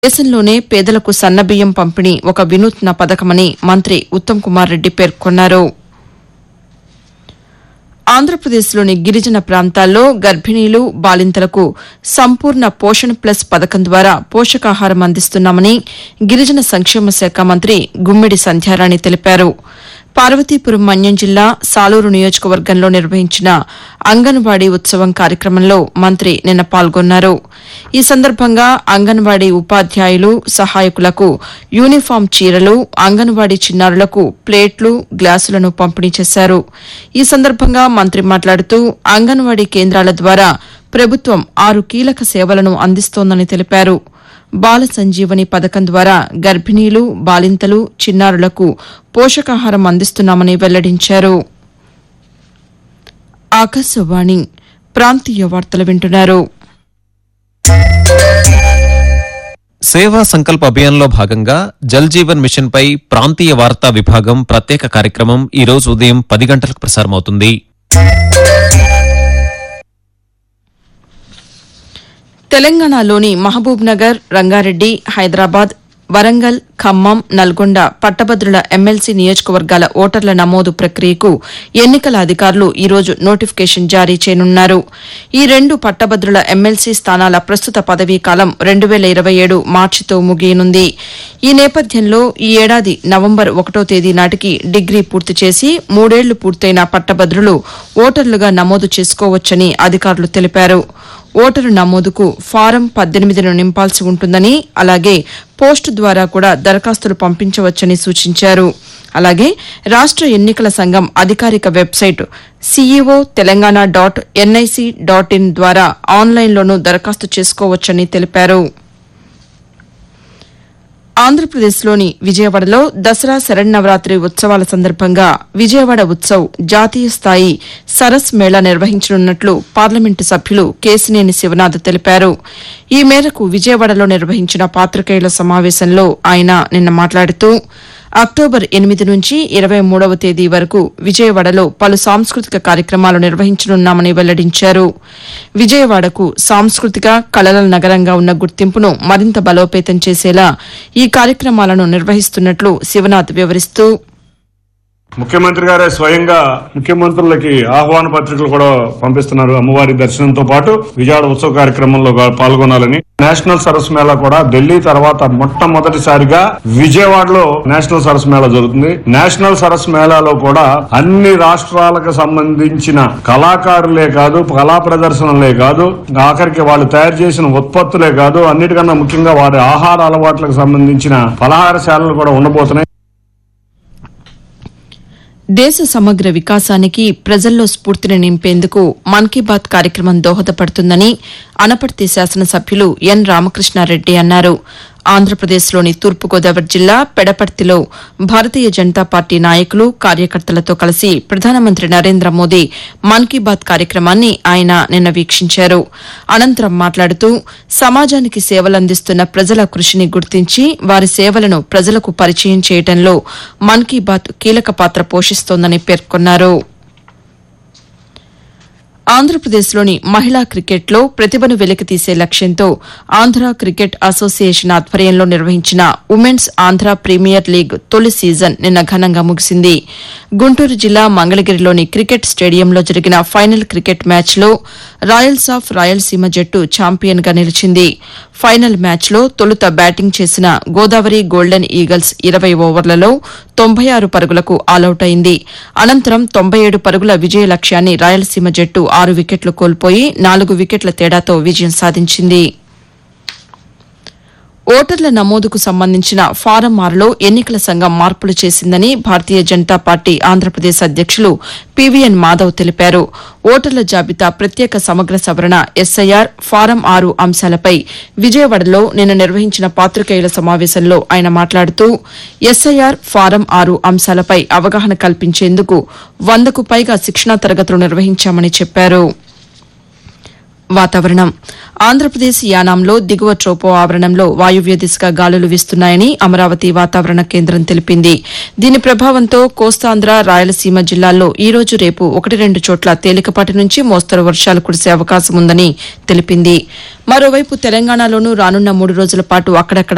దేశంలోనే పేదలకు సన్నబియ్యం పంపిణీ ఒక వినూత్న పథకమని మంత్రి ఉత్తమ్ కుమార్ రెడ్డి పేర్కొన్నారు ఆంధ్రప్రదేశ్లోని గిరిజన ప్రాంతాల్లో గర్భిణీలు బాలింతలకు సంపూర్ణ పోషణ్ ప్లస్ పథకం ద్వారా పోషకాహారం అందిస్తున్నామని గిరిజన సంక్షేమ శాఖ మంత్రి గుమ్మిడి సంధ్యారాణి తెలిపారు పార్వతీపురం మన్యం జిల్లా సాలూరు నియోజకవర్గంలో నిర్వహించిన అంగన్వాడీ ఉత్సవం కార్యక్రమంలో మంత్రి నిన్న పాల్గొన్నారు ఈ సందర్భంగా అంగన్వాడీ ఉపాధ్యాయులు సహాయకులకు యూనిఫామ్ చీరలు అంగన్వాడీ చిన్నారులకు ప్లేట్లు గ్లాసులను పంపిణీ చేశారు ఈ సందర్భంగా మంత్రి మాట్లాడుతూ అంగన్వాడీ కేంద్రాల ద్వారా ప్రభుత్వం ఆరు కీలక సేవలను అందిస్తోందని తెలిపారు బాల సంజీవని పథకం ద్వారా గర్భిణీలు బాలింతలు చిన్నారులకు పోషకాహారం అందిస్తున్నామని వెల్లడించారు ఆకాశవాణి ప్రాంతీయ వార్తలు వింటున్నారు సేవా సంకల్ప అభియాన్లో భాగంగా జల్ జీవన్ మిషన్ పై ప్రాంతీయ వార్తా విభాగం ప్రత్యేక కార్యక్రమం ఈ రోజు ఉదయం పది గంటలకు ప్రసారమవుతుంది తెలంగాణలోని మహబూబ్ నగర్ రంగారెడ్డి హైదరాబాద్ వరంగల్ ఖమ్మం నల్గొండ పట్టభద్రుల ఎమ్మెల్సీ నియోజకవర్గాల ఓటర్ల నమోదు ప్రక్రియకు ఎన్నికల అధికారులు ఈ రోజు నోటిఫికేషన్ జారీ చేయనున్నారు ఈ రెండు పట్టభద్రుల ఎమ్మెల్సీ స్థానాల ప్రస్తుత పదవీ కాలం రెండు వేల ఇరవై ఏడు మార్చితో ముగియనుంది ఈ నేపథ్యంలో ఈ ఏడాది నవంబర్ ఒకటో తేదీ నాటికి డిగ్రీ పూర్తి చేసి మూడేళ్లు పూర్తయిన పట్టభద్రులు ఓటర్లుగా నమోదు చేసుకోవచ్చని అధికారులు తెలిపారు ఓటరు నమోదుకు ఫారం పద్దెనిమిదిను నింపాల్సి ఉంటుందని అలాగే పోస్టు ద్వారా కూడా దరఖాస్తులు పంపించవచ్చని సూచించారు అలాగే రాష్ట ఎన్నికల సంఘం అధికారిక website CEO Telangana dot NIC dot in ద్వారా ఆన్లైన్లోనూ దరఖాస్తు చేసుకోవచ్చని తెలిపారు ఆంధ్రప్రదేశ్లోని విజయవాడలో దసరా శరన్నవరాత్రి ఉత్సవాల సందర్భంగా విజయవాడ ఉత్సవ్ జాతీయ స్థాయి సరస్ మేళా నిర్వహించనున్నట్లు పార్లమెంటు సభ్యులు కేసినేని శివనాథ్ తెలిపారు ఈ మేరకు విజయవాడలో నిర్వహించిన పాతికేయుల సమావేశంలో ఆయన నిన్న మాట్లాడుతూ అక్టోబర్ ఎనిమిది నుంచి ఇరవై మూడవ తేదీ వరకు విజయవాడలో పలు సాంస్కృతిక కార్యక్రమాలు నిర్వహించనున్నామని వెల్లడించారు విజయవాడకు సాంస్కృతిక కళల నగరంగా ఉన్న గుర్తింపును మరింత బలోపేతం చేసేలా ఈ కార్యక్రమాలను నిర్వహిస్తున్నట్లు శివనాథ్ వివరిస్తూ ముఖ్యమంత్రి గారే స్వయంగా ముఖ్యమంత్రులకి ఆహ్వాన పత్రికలు కూడా పంపిస్తున్నారు అమ్మవారి దర్శనంతో పాటు విజయవాడ ఉత్సవ కార్యక్రమంలో గా- పాల్గొనాలని నేషనల్ సరస్ మేళా కూడా ఢిల్లీ తర్వాత మొట్టమొదటిసారిగా విజయవాడలో నేషనల్ సరస్ మేళా జరుగుతుంది నేషనల్ సరస్ మేళాలో కూడా అన్ని రాష్ట్రాలకు సంబంధించిన కళాకారులే కాదు కళా ప్రదర్శనలే కాదు ఆఖరికి వాళ్ళు తయారు చేసిన ఉత్పత్తులే కాదు అన్నిటికన్నా ముఖ్యంగా వారి ఆహార అలవాట్లకు సంబంధించిన పలహారశాలలు కూడా ఉండబోతున్నాయి దేశ సమగ్ర వికాసానికి ప్రజల్లో స్ఫూర్తిని నింపేందుకు మన్ కీ బాత్ కార్యక్రమం దోహదపడుతుందని అనపర్తి శాసనసభ్యులు ఎన్ రామకృష్ణారెడ్డి అన్నారు ఆంధ్రప్రదేశ్లోని తూర్పుగోదావరి జిల్లా పెడపర్తిలో భారతీయ జనతా పార్టీ నాయకులు కార్యకర్తలతో కలిసి ప్రధానమంత్రి నరేంద్ర మోదీ మన్ కీ బాత్ కార్యక్రమాన్ని ఆయన నిన్న వీక్షించారు అనంతరం మాట్లాడుతూ సమాజానికి సేవలందిస్తున్న ప్రజల కృషిని గుర్తించి వారి సేవలను ప్రజలకు పరిచయం చేయడంలో మన్ కీ బాత్ కీలక పాత్ర పోషిస్తోందని పేర్కొన్నారు ఆంధ్రప్రదేశ్లోని మహిళా క్రికెట్లో ప్రతిభను వెలికితీసే లక్ష్యంతో ఆంధ్ర క్రికెట్ అసోసియేషన్ ఆధ్వర్యంలో నిర్వహించిన ఉమెన్స్ ఆంధ్ర ప్రీమియర్ లీగ్ తొలి సీజన్ నిన్న ఘనంగా ముగిసింది గుంటూరు జిల్లా మంగళగిరిలోని క్రికెట్ స్టేడియంలో జరిగిన ఫైనల్ క్రికెట్ మ్యాచ్లో రాయల్స్ ఆఫ్ రాయలసీమ జట్టు ఛాంపియన్గా నిలిచింది ఫైనల్ మ్యాచ్లో తొలుత బ్యాటింగ్ చేసిన గోదావరి గోల్డెన్ ఈగల్స్ ఇరవై ఓవర్లలో తొంభై ఆరు పరుగులకు ఆలౌట్ అయింది అనంతరం తొంభై ఏడు పరుగుల విజయ లక్ష్యాన్ని రాయలసీమ జట్టు ఆరు వికెట్లు కోల్పోయి నాలుగు వికెట్ల తేడాతో విజయం సాధించింది ఓటర్ల నమోదుకు సంబంధించిన ఫారం ఆరులో ఎన్నికల సంఘం మార్పులు చేసిందని భారతీయ జనతా పార్టీ ఆంధ్రప్రదేశ్ అధ్యక్షులు పీవీఎన్ మాధవ్ తెలిపారు ఓటర్ల జాబితా ప్రత్యేక సమగ్ర సవరణ ఎస్ఐఆర్ ఫారం ఆరు అంశాలపై విజయవాడలో నిన్న నిర్వహించిన పాతికేయుల సమావేశంలో ఆయన మాట్లాడుతూ ఎస్ఐఆర్ ఫారం ఆరు అంశాలపై అవగాహన కల్పించేందుకు వందకు పైగా శిక్షణా తరగతులు నిర్వహించామని చెప్పారు వాతావరణం ఆంధ్రప్రదేశ్ యానాంలో దిగువ ట్రోపో ఆవరణంలో వాయువ్య దిశగా గాలులు వీస్తున్నాయని అమరావతి వాతావరణ కేంద్రం తెలిపింది దీని ప్రభావంతో కోస్తాంధ్ర రాయలసీమ జిల్లాల్లో ఈ రోజు రేపు ఒకటి రెండు చోట్ల తేలికపాటి నుంచి మోస్తరు వర్షాలు కురిసే అవకాశం ఉందని తెలిపింది మరోవైపు తెలంగాణలోనూ రానున్న మూడు రోజుల పాటు అక్కడక్కడ